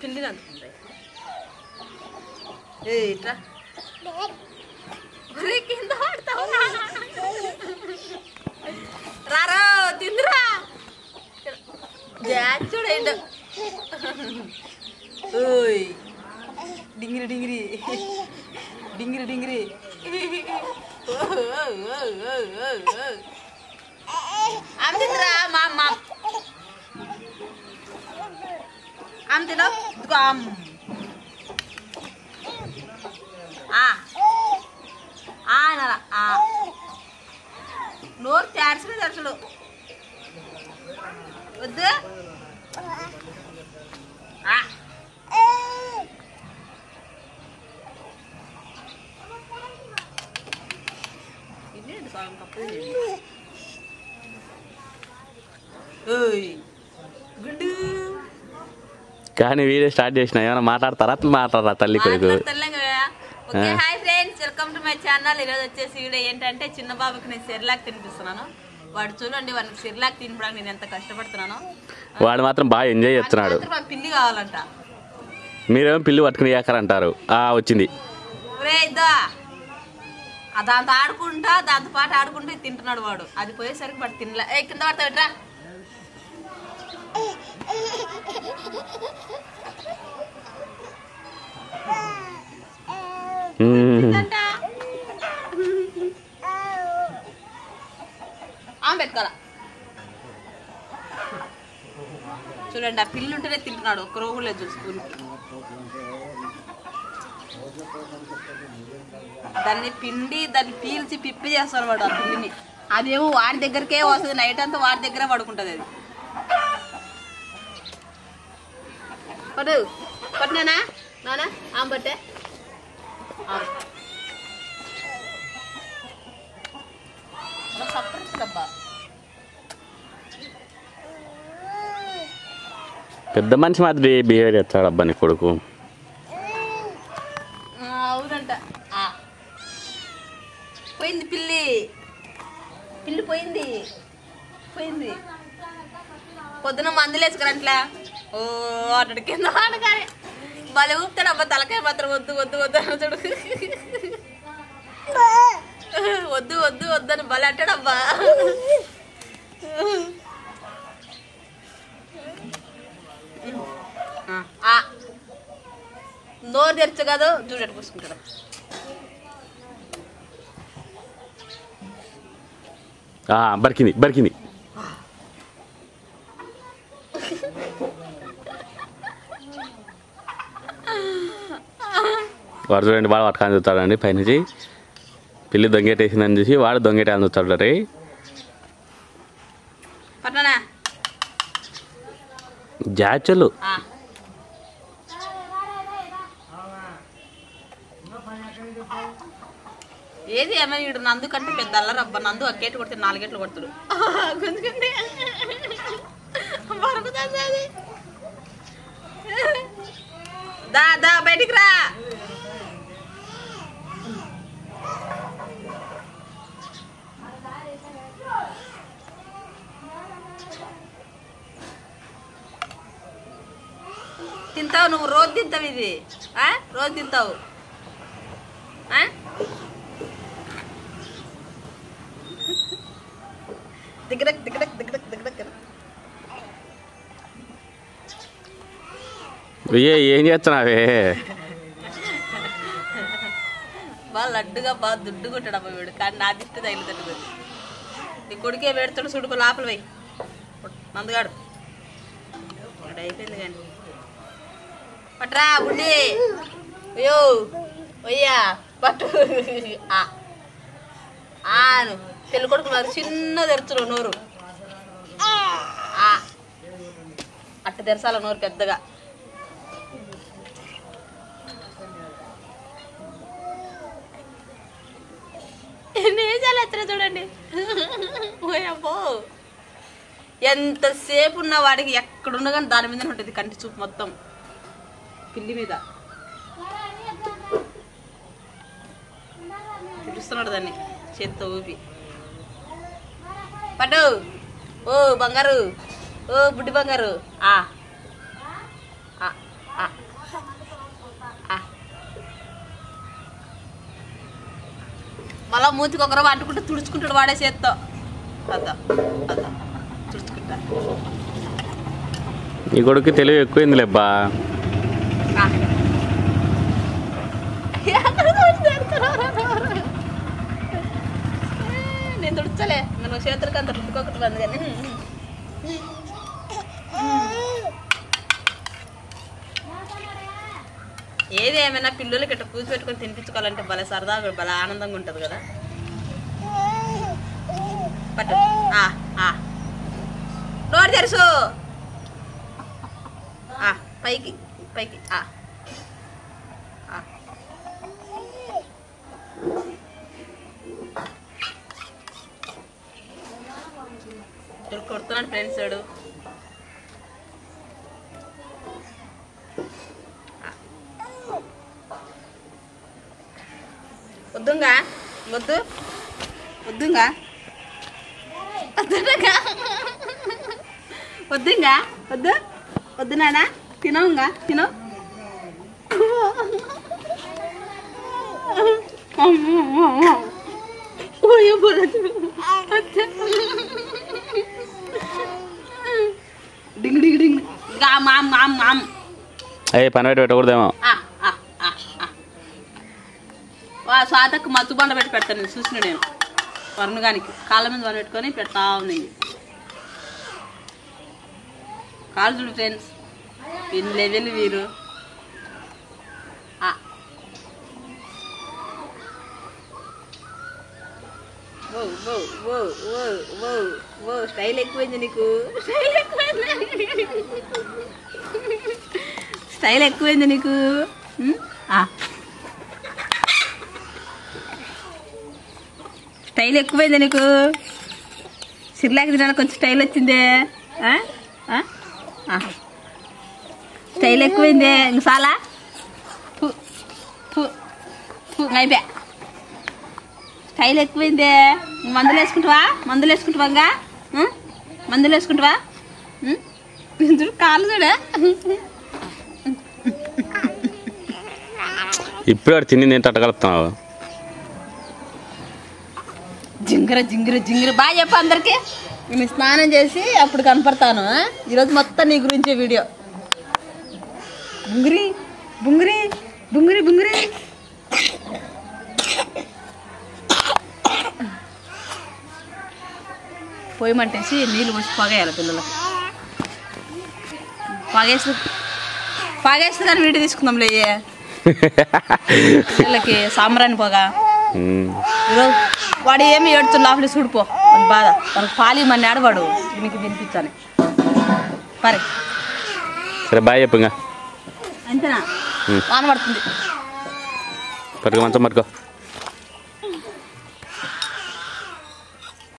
పిల్లిని అందుకుంది ఏ ఇట్రా ఒరే, కింద పడతావు రారా తిందురా జాతి చూడండి ఓయ్ డింగిరి డింగిరి డింగిరి డింగిరి ఆమె తిందిరా మా అమ్మ ఆమె తిన ఇదిగో అమ్మ ఆ ఆ అనాలా ఆ నోరు తెరచుడు తెరచుడు వద్దు ఆ. ఇదేంటి సాంగ్ కప్పది ఓయ్ గుడ్డు కానీ వీడియో స్టార్ట్ చేసిన ఏమైనా మాట్లాడతారా అట్లా మాట్లాడరా తల్లి కొడుకు మాట్లాడతలేం కదా. ఓకే ఆ. Hi friends welcome to my channel ఈరోజు వచ్చేసి వీడియో ఏంటంటే చిన్న బాబుకి నేను సిర్లాక్ తినిపిస్తున్నాను వాడు చూడండి వాడికి సిర్లాక్ తినడానికి నేను ఎంత కష్టపడుతున్నాను వాడు మాత్రం బాగా ఎంజాయ్ చేస్తున్నాడు మాత్రం మాకు పిల్లి కావాలంట మీరేమో పిల్లి పట్టుకుని అంటారు ఆ వచ్చింది ఒరే ఇద్దా ఆ దాంతో ఆడుకుంటా దాంతో పాటు ఆడుకుంటూ ఇది తింటున్నాడు వాడు అది పోయేసరికి వాడు తినలే ఏ కింద పడతా పెట్టరా మ్మ్. అంట ఆమె పెట్టుకోవాల చూడండి ఆ పిల్లు ఉంటేనే తింటున్నాడు ఒక్క రోజు లేదు చూడు స్కూల్కి దాన్ని పిండి దాన్ని పీల్చి పిప్పి చేస్తాడు వాడు ఆ పిల్లిని అదేమో వాడి దగ్గరికే వస్తుంది నైట్ అంతా వాడి దగ్గరే పడుకుంటుంది అది పడు పట్టినానా నానా ఆమె పట్టే ఆమె. అలా సపరేట్లబ్బా పెద్ద మనిషి మాదిరి బిహేవియర్ చేస్తాడు అబ్బా నీ కొడుకు ఆ, అవునంట ఆ. పోయింది పిల్లి పిల్లి పోయింది పోయింది పొద్దున మందులు వేసుకురంట్లా ఓ అటు కింద వాడగానే భలే ఊపుతాడు అబ్బా తలకాయ మాత్రం వద్దు వద్దు వద్దు అని చూడు వద్దు వద్దు వద్దు అని భలే అంటాడు అబ్బా ఆ. నోరు తెరచు కాదు చూడట్టు పూసుకుంటాడు ఆ, బరికింది బరికింది వాడు చూడండి వాడు పట్టుకొని చూస్తాడండి పైనుంచి పిల్లి దొంగేటేసిందని చూసి వాడు దొంగేటాన్ని చూస్తాడు రే పట్లనా జాచలు ఆ. ఏది ఏమైనా వీడు నందు కంటే పెద్ద అల్లరబ్బా నందు అక్కేటి కొడితే నాలుగేట్లు కొడతాడు గుంజుకుంటే మరుగుతుంది అది దా దా బయటికి రా తింటావు నువ్వు రోజు తింటావు ఇది ఆ? రోజు తింటావు ఆ? దిగడక్ దిగడక్ దిగడక్ దిగడక్ ఏ ఏం చేస్తున్నావే బాగా లడ్డుగా బాగా దుడ్డు కొట్టాడు అమ్మ వీడు కానీ నా దిష్టి తగిలితట్టు నీ కొడుకే పెడతాడు సుడుకు లోపల పోయి మందుగాడు ఇక్కడ అయిపోయింది కానీ పట్రా బుడ్డి అయ్యో అయ్యా పట్టు ఆ. ఆను పెళ్ళి కొడుకు మరి చిన్న తెరుచురు నోరు ఆ. అట్ట తెరసాల నోరు పెద్దగా ఎన్ని వేసాలు ఎత్తరా చూడండి ఓయమ్మో ఎంతసేపు ఉన్న వాడికి ఎక్కడున్నా కానీ దాని మీదనే ఉంటుంది కంటి చూపు మొత్తం పిల్లి మీద పిలుస్తున్నాడు దాన్ని చేత్తో ఊపి పట్టు ఓ బంగారు ఓ బుడ్డి బంగారు ఆ ఆ, ఆ, మళ్ళా మూతికి ఒకరు అంటుకుంటే తుడుచుకుంటాడు వాడే చేత్తో అదా అదా తుడుచుకుంటా నీ కొడుకు తెలివి ఎక్కువైంది లేబ్బా ఆ. ఎక్కడ తుడుచుతారు? ఏ, నేను తుడుచలే మనం చేతులకి అంత రుద్దుకోకటి బంది కానీ ఏది ఏమైనా పిల్లలకి ఇట్లా కూర్చోపెట్టుకొని తినిపించుకోవాలంటే భలే సరదాగా భలే ఆనందంగా ఉంటుంది కదా పట్టు ఆ, ఆ. నోరు తెరుసు ఆ, పైకి పైకి ఆ. ఆ. ఇక్కడ కొడుతున్నాడు ఫ్రెండ్స్ వాడు వద్దుగా వద్దు వద్దుగా వద్దుగా వద్దుగా వద్దు వద్దు నానా తినవుగా తినవు డింగ్ డింగ్ డింగ్ గా మామ్ మామ్ మామ్ అయ్యే పని పెట్టి పెట్టకూడదేమో ఆ, ఆ, ఆ, ఆ. వా స్వాతకు మత్తు బండ పెట్టి పెడతాను నేను చూసిన నేను వరుణగానికి కాళ్ళ మీద వన పెట్టుకొని పెడతా ఉంది కాళ్ళు చూడు ఫ్రెండ్స్ ఇన్ని లెవెల్ వీరు ఆ. ఓ ఓ ఓ ఓ ఓ ఓ స్టైల్ ఎక్కువైంది నీకు స్టైల్ ఎక్కువైంది స్టైల్ ఎక్కువైంది నీకు ఉమ్? ఆ. స్టైల్ ఎక్కువైంది నీకు సిర్లాకి తినాలి కొంచెం స్టైల్ వచ్చిందే ఆ? ఆ? ఆ. స్టైల్ ఎక్కువైందే ఇంక చాలా ఫు, ఫు, ఫు, అయిపోయా స్టైల్ ఎక్కువైందే ఇంక మందులు వేసుకుంటావా మందులు వేసుకుంటావా ఇంకా ఉం? మందులు వేసుకుంటావా ఉం? చూడు కాళ్ళు చూడే ఇప్పుడు వాడు తిని నేను తట్టగలుగుతున్నావు జింగర జింగర జింగర బాగా చెప్పు అందరికి నేను స్నానం చేసి అప్పుడు కనపడతాను ఆ? ఈరోజు మొత్తం నీ గురించే వీడియో బుంగిరి బుంగిరి బుంగిరి బుంగిరి పోయమంటేసి నీళ్ళు పోసి పొగేయాలి పిల్లలకి పొగేసి పొగేస్తే కానీ వీడియో తీసుకుందాంలే పిల్లలకి సాంబ్రాణి పొగ ఉమ్. ఈరోజు వాడు ఏమి ఏడుతు లోపలి చూడిపో అని బాధ మనకు పాలి మన ఆడవాడు నీకు వినిపించాలి మరి సరే బాయ్ చెప్పు ఇంకా అంతేనా ఉమ్. వాన పడుతుంది పట్టుకో మంచం పట్టుకో